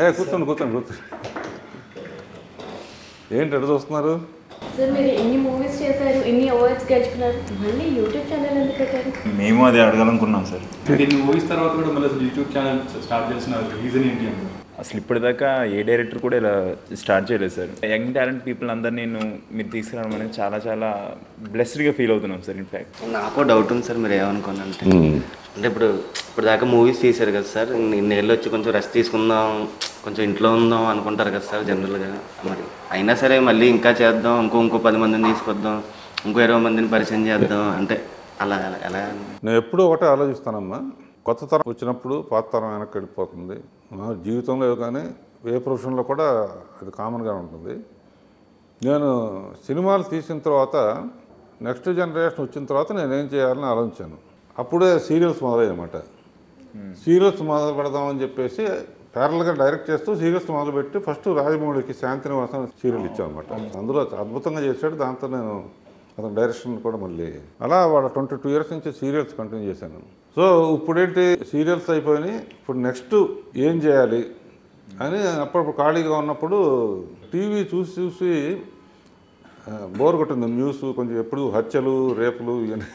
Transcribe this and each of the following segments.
ఏ కూర్చోండి కూర్చోండి కూర్చోండి ఏంటి ఎక్కడ చూస్తున్నారు సార్ మీరు ఎన్ని మూవీస్ చేశారు ఎన్ని అవార్డ్స్ గెలుచుకున్నారు మళ్ళీ యూట్యూబ్ ఛానల్ ఎందుకు పెట్టారు మేము అదే అడగాలనుకున్నాం సార్ దీన్ని మూవీస్ తర్వాత కూడా మళ్ళీ అసలు యూట్యూబ్ ఛానల్ స్టార్ట్ చేసిన రీజన్ ఏంటి అంటే అసలు ఇప్పటిదాకా ఏ డైరెక్టర్ కూడా ఇలా స్టార్ట్ చేయలేదు సార్ యంగ్ టాలెంట్ పీపుల్ అందరు నేను మీరు తీసుకురావడం అనేది చాలా చాలా బ్లెస్డ్గా ఫీల్ అవుతున్నాం సార్ ఇన్ఫ్యాక్ట్ నాకు డౌట్ ఉంది సార్ మీరు ఏమనుకోండి అంటే అంటే ఇప్పుడు ఇప్పుడు దాకా మూవీస్ తీశారు కదా సార్ ఇన్నేళ్ళు వచ్చి కొంచెం రెస్ట్ తీసుకుందాం కొంచెం ఇంట్లో ఉందాం అనుకుంటారు కదా సార్ జనరల్గా మరి అయినా సరే మళ్ళీ ఇంకా చేద్దాం ఇంకో ఇంకో పది మందిని తీసుకొద్దాం ఇంకో ఇరవై మందిని పరిచయం చేద్దాం అంటే అలా అలా ఎలా నేను ఎప్పుడూ ఒకటే ఆలోచిస్తానమ్మా కొత్త తరం వచ్చినప్పుడు పాత తరం వెనక్కి వెళ్ళిపోతుంది మా జీవితంలో కానీ ఏ ప్రొఫెషన్లో కూడా అది కామన్గా ఉంటుంది నేను సినిమాలు తీసిన తర్వాత నెక్స్ట్ జనరేషన్ వచ్చిన తర్వాత నేనేం చేయాలని ఆలోచించాను అప్పుడే సీరియల్స్ మొదలయ్యన్నమాట సీరియల్స్ మొదలు పెడదామని చెప్పేసి ప్యారల్గా డైరెక్ట్ చేస్తూ సీరియల్స్ మొదలుపెట్టి ఫస్ట్ రాజమౌళికి శాంతినివాసం సీరియల్ ఇచ్చాం అనమాట అందులో అద్భుతంగా చేశాడు దాంతో నేను అతని డైరెక్షన్ కూడా మళ్ళీ అలా వాళ్ళ ట్వంటీ టూ ఇయర్స్ నుంచి సీరియల్స్ కంటిన్యూ చేశాను సో ఇప్పుడేంటి సీరియల్స్ అయిపోయినాయి ఇప్పుడు నెక్స్ట్ ఏం చేయాలి అని అప్పుడప్పుడు ఖాళీగా ఉన్నప్పుడు టీవీ చూసి చూసి ఆ, బోర్ కొట్టింది న్యూస్ కొంచెం ఎప్పుడు హత్యలు రేపులు ఇవన్నీ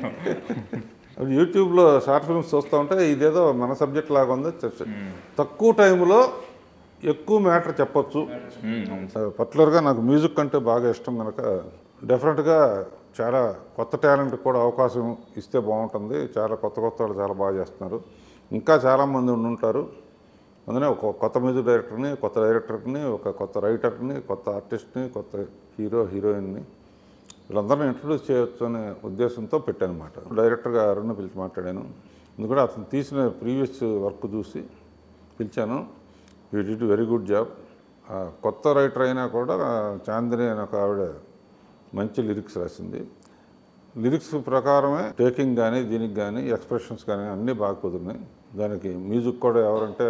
అప్పుడు యూట్యూబ్లో షార్ట్ ఫిల్మ్స్ చూస్తూ ఉంటే ఇదేదో మన సబ్జెక్ట్ లాగా ఉంది చ- తక్కువ టైంలో ఎక్కువ మ్యాటర్ చెప్పొచ్చు పర్టికులర్గా నాకు మ్యూజిక్ అంటే బాగా ఇష్టం కనుక డెఫినెట్గా చాలా కొత్త టాలెంట్ కూడా అవకాశం ఇస్తే బాగుంటుంది చాలా కొత్త కొత్త వాళ్ళు చాలా బాగా చేస్తున్నారు ఇంకా చాలామంది ఉండుంటారు అందుకనే ఒక కొత్త మ్యూజిక్ డైరెక్టర్ని కొత్త డైరెక్టర్ని ఒక కొత్త రైటర్ని కొత్త ఆర్టిస్ట్ని కొత్త హీరో హీరోయిన్ని వీళ్ళందరినీ ఇంట్రడ్యూస్ చేయొచ్చు అనే ఉద్దేశంతో పెట్టాను అనమాట డైరెక్టర్గా అరుణ్ పిలిచి మాట్లాడాను ఎందుకంటే అతను తీసిన ప్రీవియస్ వర్క్ చూసి పిలిచాను you did very good job కొత్త రైటర్ అయినా కూడా చాందిని అనే ఒక ఆవిడ మంచి లిరిక్స్ రాసింది లిరిక్స్ ప్రకారమే టేకింగ్ కానీ దీనికి కానీ ఎక్స్ప్రెషన్స్ కానీ అన్నీ బాగా కుదిరినాయి దానికి మ్యూజిక్ కూడా ఎవరంటే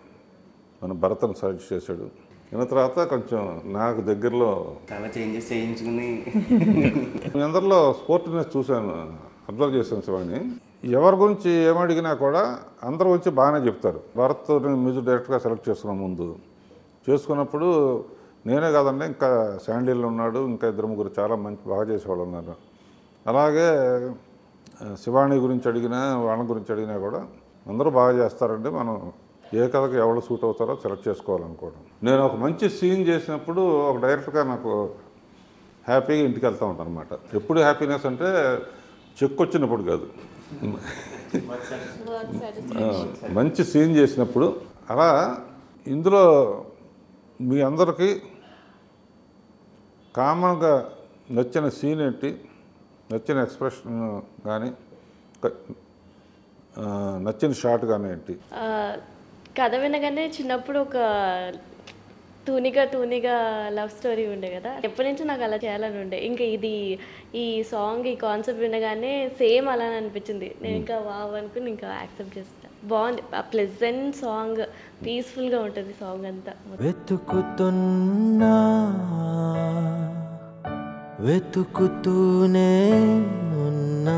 మన భరతను సజెస్ట్ చేశాడు విన్న తర్వాత కొంచెం నాకు దగ్గరలో చాలా చేంజెస్ చేయించుకుని మీ అందరిలో స్పోర్ట్నెస్ చూశాను అబ్జర్వ్ చేశాను శివాణి ఎవరి గురించి ఏమడిగినా కూడా అందరి గురించి బాగానే చెప్తారు భరత్ మ్యూజిక్ డైరెక్టర్గా సెలెక్ట్ చేసుకున్నాం ముందు చేసుకున్నప్పుడు నేనే కాదండి ఇంకా శాండిల్ ఉన్నాడు ఇంకా ఇద్దరు ముగ్గురు చాలా మంచి బాగా చేసేవాళ్ళు ఉన్నారు అలాగే ఆ, శివాణి గురించి అడిగినా వాళ్ళ గురించి అడిగినా కూడా అందరూ బాగా చేస్తారండి మనం ఏ కథకి ఎవరు సూట్ అవుతారో సెలెక్ట్ చేసుకోవాలనుకోవడం నేను ఒక మంచి సీన్ చేసినప్పుడు ఒక డైరెక్టర్గా నాకు హ్యాపీగా ఇంటికి వెళ్తూ ఉంటాను అనమాట ఎప్పుడు హ్యాపీనెస్ అంటే చెక్ వచ్చినప్పుడు కాదు ఆ, మంచి సీన్ చేసినప్పుడు అలా ఇందులో మీ అందరికీ కామన్గా నచ్చిన సీన్ ఏంటి నచ్చిన ఎక్స్ప్రెషన్ కానీ క- ఆ, నచ్చిన షాట్ కానీ ఏంటి ఆ, కథ వినగానే చిన్నప్పుడు ఒక తూనిగా తూనిగా లవ్ స్టోరీ ఉండే కదా ఎప్పటి నుంచి నాకు అలా చేయాలని ఉండే ఇంకా ఇది ఈ సాంగ్ ఈ కాన్సెప్ట్ వినగానే సేమ్ అలానే అనిపించింది నేను ఇంకా వావ్ అనుకుని ఇంకా యాక్సెప్ట్ చేస్తాను బాగుంది ఆ ప్లెజెంట్ సాంగ్ పీస్ఫుల్గా ఉంటుంది సాంగ్ అంతా వెతుకుతున్నా వెతుకుతూనే ఉన్నా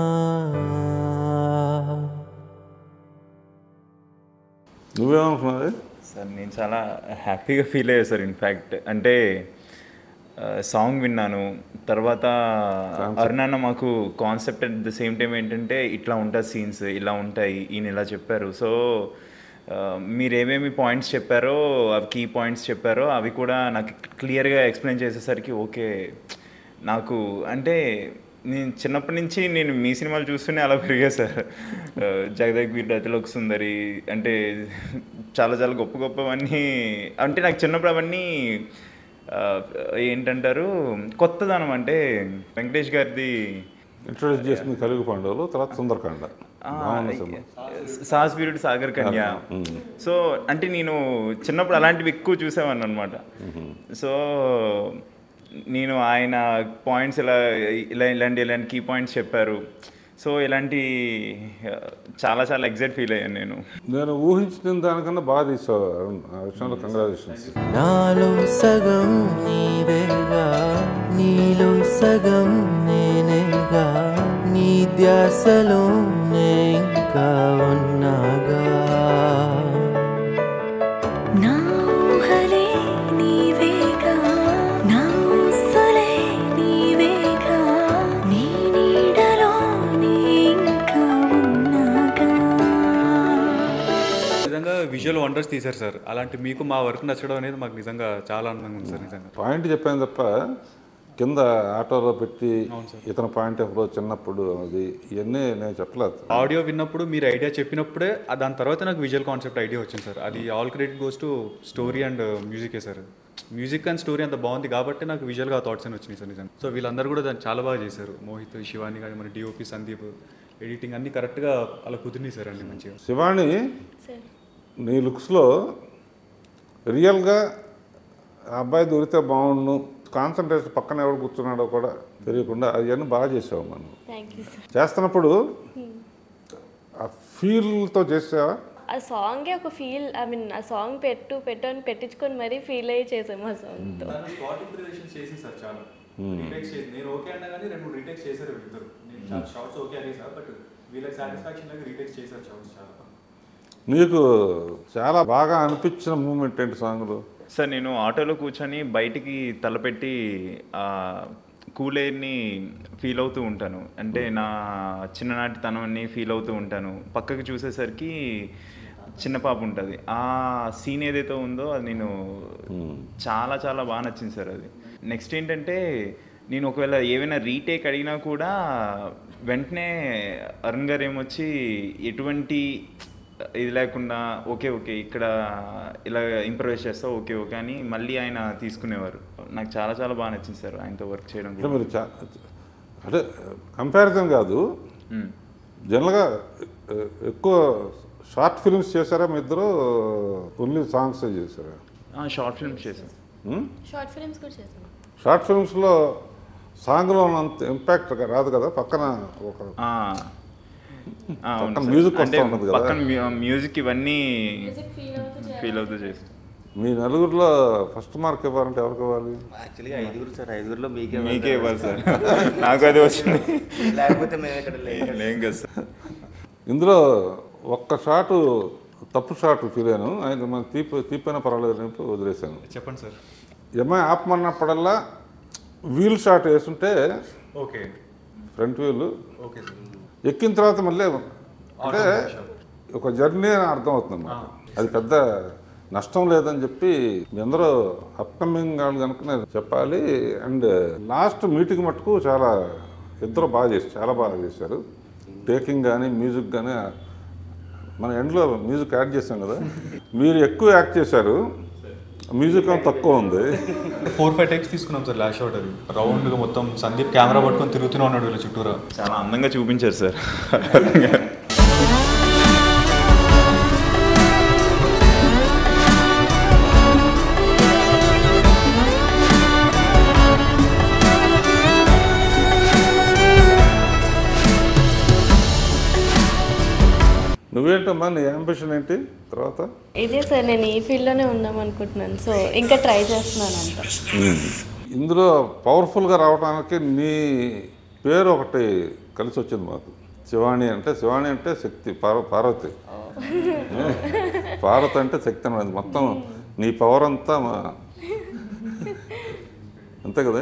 నువ్వేమనుకున్నావు సార్ నేను చాలా హ్యాపీగా ఫీల్ అయ్యా సార్ ఇన్ఫ్యాక్ట్ అంటే సాంగ్ విన్నాను తర్వాత అరుణాన్న మాకు concept at the same time ఏంటంటే ఇట్లా ఉంటుంది సీన్స్ ఇలా ఉంటాయి ఈయన ఇలా చెప్పారు సో మీరు ఏమేమి పాయింట్స్ చెప్పారో అవి కీ పాయింట్స్ చెప్పారో అవి కూడా నాకు క్లియర్గా ఎక్స్ప్లెయిన్ చేసేసరికి ఓకే నాకు అంటే నేను చిన్నప్పటి నుంచి నేను మీ సినిమాలు చూస్తూనే అలా పెరిగా సార్ జగదగ్ వీర్ అతిలోక్ సుందరి అంటే చాలా చాలా గొప్ప గొప్పవన్నీ అంటే నాకు చిన్నప్పుడు అవన్నీ ఆ, ఏంటంటారు కొత్తదనం అంటే వెంకటేష్ గారిది ఇంట్రొడ్యూస్ చేసింది కలుగు పాండవులు తర్వాత సుందరకాండ బాగుంది సినిమా సాహస్ వీరుడు సాగర్ కన్య సో అంటే నేను చిన్నప్పుడు అలాంటివి ఎక్కువ చూసేవాడిని అనమాట సో నేను ఆయన పాయింట్స్ ఇలా ఇలా ఇలాంటి ఇలాంటి కీ పాయింట్స్ చెప్పారు సో ఇలాంటి ఆ, చాలా చాలా ఎగ్జైట్ ఫీల్ అయ్యాను నేను నేను ఊహించిన దానికన్నా బాగా తీసావు అరుణ్. ఆ విషయంలో కంగ్రాచులేషన్స్ నాలో సగం నీవేగా నీలో సగం నేనేగా నీ ధ్యాసలో నే ఇంకా ఉన్నాగా నా విజువల్ వండర్స్ తీశారు సార్ అలాంటి మీకు మా వర్క్ నచ్చడం అనేది మాకు నిజంగా చాలా ఆనందంగా ఉంది సార్ నిజంగా పాయింట్ చెప్పాను తప్ప కింద ఆటోలో పెట్టి ఇతని పాయింట్ ఆఫ్ చిన్నప్పుడు అది ఇవన్నీ నేను చెప్పలేదు ఆడియో విన్నప్పుడు మీరు ఐడియా చెప్పినప్పుడే ఆ దాని తర్వాత నాకు విజువల్ కాన్సెప్ట్ ఐడియా వచ్చింది సార్ అది all credit goes to story and మ్యూజికే సార్ మ్యూజిక్ అండ్ స్టోరీ అంత బాగుంది కాబట్టి నాకు విజువల్గా థాట్స్ అని వచ్చినాయి సార్ నిజంగా సో వీళ్ళందరూ కూడా దాన్ని చాలా బాగా చేశారు మోహిత్ శివాని కానీ మన డిఓపి సందీప్ ఎడిటింగ్ అన్ని కరెక్ట్గా అలా కుదిరినాయి సార్ అన్ని మంచిగా శివాణి సార్ నీ లుక్స్లో రియల్గా ఆ అబ్బాయి దొరికితే బాగుండు కాన్సన్ట్రేషన్ పక్కన ఎవడు కూర్చున్నాడో కూడా తెలియకుండా అవన్నీ బాగా చేసావు మనం థ్యాంక్ యూ సార్ చేస్తున్నప్పుడు ఆ ఫీల్తో చేసావా ఆ సాంగే ఒక ఫీల్ ఐ మీన్ ఆ సాంగ్ పెట్టు పెట్టు అని పెట్టించుకొని మరీ ఫీల్ అయ్యి చేసాము ఆ సాంగ్తో స్పాట్ ఇంప్రెషన్ చేసింది సార్ చాలా రీటేక్స్ చేసి నేను ఓకే అన్నా కానీ రెండు మూడు రీటేక్స్ చేశారు వీళ్ళిద్దరు నేను చాలా షార్ట్స్ ఓకే అనే సార్ బట్ వీళ్ళకి సాటిస్ఫాక్షన్ లాగా రీటేక్స్ చేశారు షార్ట్స్ చాలా నీకు చాలా బాగా అనిపించిన మూమెంట్ ఏంటి సాంగ్లో సార్ నేను ఆటోలో కూర్చొని బయటికి తలపెట్టి ఆ కూల్ ఎయిర్ని ఫీల్ అవుతూ ఉంటాను అంటే నా చిన్ననాటి తనాన్ని ఫీల్ అవుతూ ఉంటాను పక్కకి చూసేసరికి చిన్న పాప ఉంటుంది ఆ సీన్ ఏదైతే ఉందో అది నేను చాలా చాలా బాగా నచ్చింది సార్ అది నెక్స్ట్ ఏంటంటే నేను ఒకవేళ ఏమైనా రీటేక్ అడిగినా కూడా వెంటనే అరుణ్ గారు ఏమొచ్చి ఎటువంటి ఇది లేకుండా ఓకే ఓకే ఇక్కడ ఇలా ఇంప్రవైజ్ చేస్తా ఓకే ఓకే అని మళ్ళీ ఆయన తీసుకునేవారు నాకు చాలా చాలా బాగా నచ్చింది సార్ ఆయనతో వర్క్ చేయడం అంటే కూడా. మీరు చా అంటే కంపారిజన్ కాదు మ్మ్. జనరల్గా ఎ- ఎక్కువ షార్ట్ ఫిల్మ్స్ చేశారా మీ ఇద్దరు ఓన్లీ సాంగ్స్ చేశారా ఆ, షార్ట్ ఫిల్మ్స్ చేశాను ఉమ్? షార్ట్ ఫిల్మ్స్ కూడా చేసాము షార్ట్ ఫిల్మ్స్లో సాంగ్లో ఉన్నంత ఇంపాక్ట్ రాదు కదా పక్కన ఒక ఆ. ఆ, అవును పక్కన సార్. music వస్తూ అంటే ఉంటుంది కదా. పక్కన మ్యూ- మ్యూజిక్ ఇవన్నీ ఫీల్ అవుతూ ఫీల్ అవుతూ చేస్తాను మీ నలుగురిలో ఫస్ట్ మార్క్ ఇవ్వాలంటే ఎవరికి ఇవ్వాలి యాక్చువల్గా ఐదుగురు సార్ ఐదుగురులో మీకే మీకే ఇవ్వాలి సార్ నాకు అదే వచ్చింది లేకపోతే మేము ఇక్కడ లేం. లేం కదా సార్ ఇందులో ఒక్క షాటు తప్పు షాట్ ఫీల్ అయ్యాను ఆయన మన తీపి తీపైనా పర్వాలేదు అని చెప్పి వదిలేశాను చెప్పండి సార్ ఎంఐ ఆపమన్నప్పుడల్లా వీల్ షాట్ వేస్తుంటే okay front wheel okay sir ఎక్కిన తర్వాత మళ్ళీ అంటే ఒక జర్నీ అని అర్థం అవుతుంది అన్నమాట అది పెద్ద నష్టం లేదని చెప్పి మీ అందరూ అప్కమింగ్ వాళ్ళు కనుక నేను చెప్పాలి అండ్ లాస్ట్ మీటింగ్ మటుకు చాలా ఇద్దరు బాగా చేశారు చాలా బాగా చేశారు టేకింగ్ కానీ మ్యూజిక్ కానీ మన ఎండ్లో మ్యూజిక్ యాడ్ చేశాం కదా మీరు ఎక్కువ యాక్ట్ చేశారు మ్యూజిక్ ఏమో తక్కువ ఉంది ఫోర్ ఫైవ్ టైమ్స్ తీసుకున్నాం సార్ లాస్ట్ షాట్ అది రౌండ్గా మొత్తం సందీప్ కెమెరా పట్టుకొని తిరుగుతూనే ఉన్నాడు వీళ్ళ చుట్టూరా చాలా అందంగా చూపించారు సార్ నువ్వేంటమ్మా నీ అంబిషన్ ఏంటి తర్వాత ఇదే సార్ నేను ఈ ఫీల్డ్లోనే ఉందాం అనుకుంటున్నాను సో ఇంకా ట్రై చేస్తున్నాను అంత ఇందులో పవర్ఫుల్గా రావడానికి నీ పేరు ఒకటి కలిసి వచ్చింది మాకు శివాణి అంటే శివాణి అంటే శక్తి పార్వ పార్వతి పార్వతి అంటే శక్తి అన్నది మొత్తం నీ పవర్ అంతా మా అంతే కదా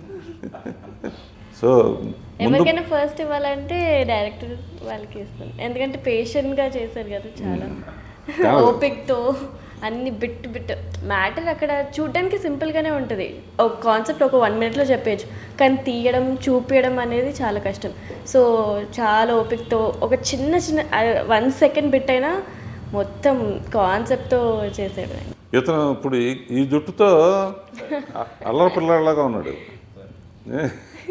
సో ముందు ఎవరికైనా ఫస్ట్ ఇవ్వాలంటే డైరెక్టర్ వాళ్ళకి ఇస్తాను ఎందుకంటే పేషెంట్గా చేశారు కదా చాలా చాలా. ఓపిక్తో అన్ని బిట్ బిట్ మ్యాటర్ అక్కడ చూడడానికి సింపుల్గానే ఉంటుంది ఒక కాన్సెప్ట్ ఒక వన్ మినిట్లో చెప్పేయచ్చు కానీ తీయడం చూపించడం అనేది చాలా కష్టం సో చాలా ఓపికతో ఒక చిన్న చిన్న వన్ సెకండ్ బిట్ అయినా మొత్తం కాన్సెప్ట్తో చేసాడు ఆయన ఇతను ఇప్పుడు ఈ- ఈ జుట్టుతో అ- అల్లరి పిల్లలాగా ఉన్నాడు ఏ?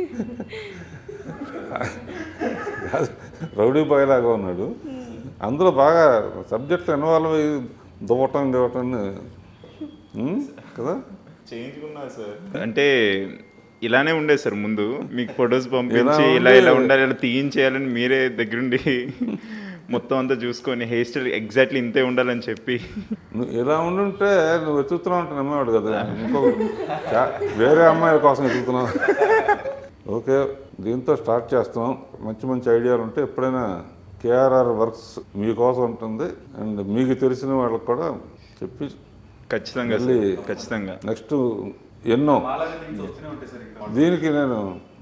కాదు, రౌడీ బాయ్ లాగా ఉన్నాడు అందులో బాగా సబ్జెక్ట్లో ఇన్వాల్వ్ అయ్యి దువ్వటం దివ్వటం ఉమ్, కదా చేయించుకున్నా సార్ అంటే ఇలానే ఉండేది సార్ ముందు మీకు ఫొటోస్ పంపించి ఇలా ఇలా ఇలా ఉండే- ఉండాలి ఇలా తీయించేయాలని మీరే దగ్గరుండి మొత్తం అంతా చూసుకొని హెయిర్ స్టైల్ ఎగ్జాక్ట్లీ ఇంతే ఉండాలని చెప్పి నువ్వు ఇలా ఉండుంటే నువ్వు వెతుకుతున్నావు అంటే నమ్మేవాడు కదా ఇంకో చా- వేరే అమ్మాయిల కోసం వెతుకుతున్నావు ఓకే దీంతో స్టార్ట్ చేస్తున్నాం మంచి మంచి ఐడియాలు ఉంటే ఎప్పుడైనా కేఆర్ఆర్ వర్క్స్ మీకోసం ఉంటుంది అండ్ మీకు తెలిసిన వాళ్ళకి కూడా చెప్పి ఖచ్చితంగా సార్ మళ్ళీ- ఖచ్చితంగా నెక్స్ట్ ఎన్నో వస్తూనే ఉంటాయి సార్ ఇంకా దీనికి నేను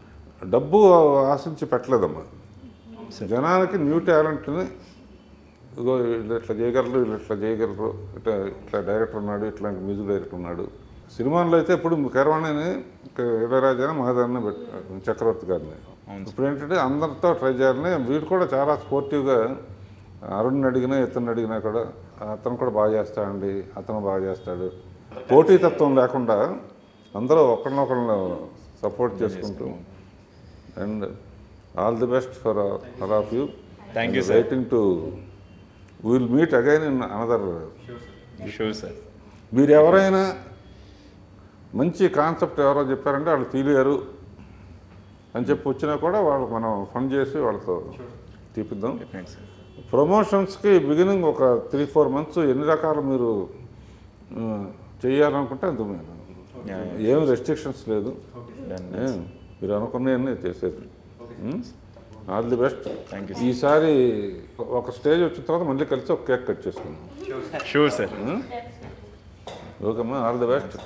డబ్బు ఆశించి పెట్టలేదమ్మా జనానికి న్యూ టాలెంట్ని ఇగో వీళ్ళు ఇట్లా చేయగలరు వీళ్ళు ఇట్లా చేయగలరు ఇట్లా ఇట్లా డైరెక్టర్ ఉన్నాడు ఇట్లాంటి మ్యూజిక్ డైరెక్టర్ ఉన్నాడు సినిమాల్లో అయితే ఇప్పుడు కరవాణిని ఇళయరాజాని మహాదాన్ని చక్రవర్తి గారిని ఇప్పుడు ఏంటంటే అందరితో ట్రై చేయాలని వీడు కూడా చాలా స్పోర్టివ్గా అరుణ్ని అడిగినా ఇతన్ని అడిగినా కూడా అతను కూడా బాగా చేస్తాడండి అతను బాగా చేస్తాడు పోటీతత్వం లేకుండా అందరూ ఒకరినొకరిని సపోర్ట్ చేసుకుంటూ and all the best for all of you Thank you, sir. Waiting to will meet again in another sure sir మీరు ఎవరైనా మంచి కాన్సెప్ట్ ఎవరో చెప్పారంటే వాళ్ళు తీలేరు అని చెప్పి వచ్చినా కూడా వాళ్ళు మనం ఫండ్ చేసి వాళ్ళతో తీపిద్దాం డెఫినెట్ సార్ ప్రమోషన్స్కి బిగినింగ్ ఒక త్రీ ఫోర్ మంత్స్ ఎన్ని రకాలు మీరు ఆ, చేయాలనుకుంటే అంత మీరు Yeah, ఏం రెస్ట్రిక్షన్స్ లేదు Done. ఏ, మీరు అనుకున్నవన్నీ చేసేది all the best Thank you, ఈసారి ఒక స్టేజ్ వచ్చిన తర్వాత మళ్ళీ కలిసి ఒక కేక్ కట్ చేసుకుందాం షూర్ సార్ ఓకేమ్మా ఆల్ ది బెస్ట్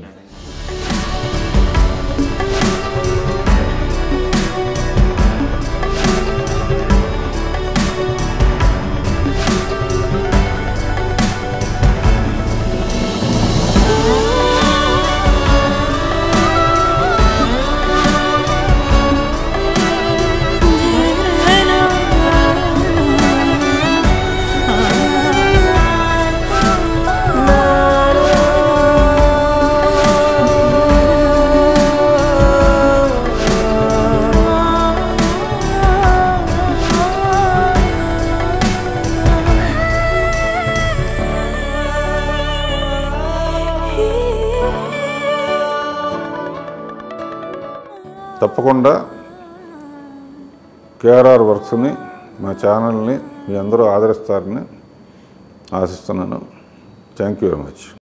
తప్పకుండా కేఆర్ఆర్ వర్క్స్ని మా ఛానల్ని మీ అందరూ ఆదరిస్తారని ఆశిస్తున్నాను థ్యాంక్ యూ వెరీ మచ్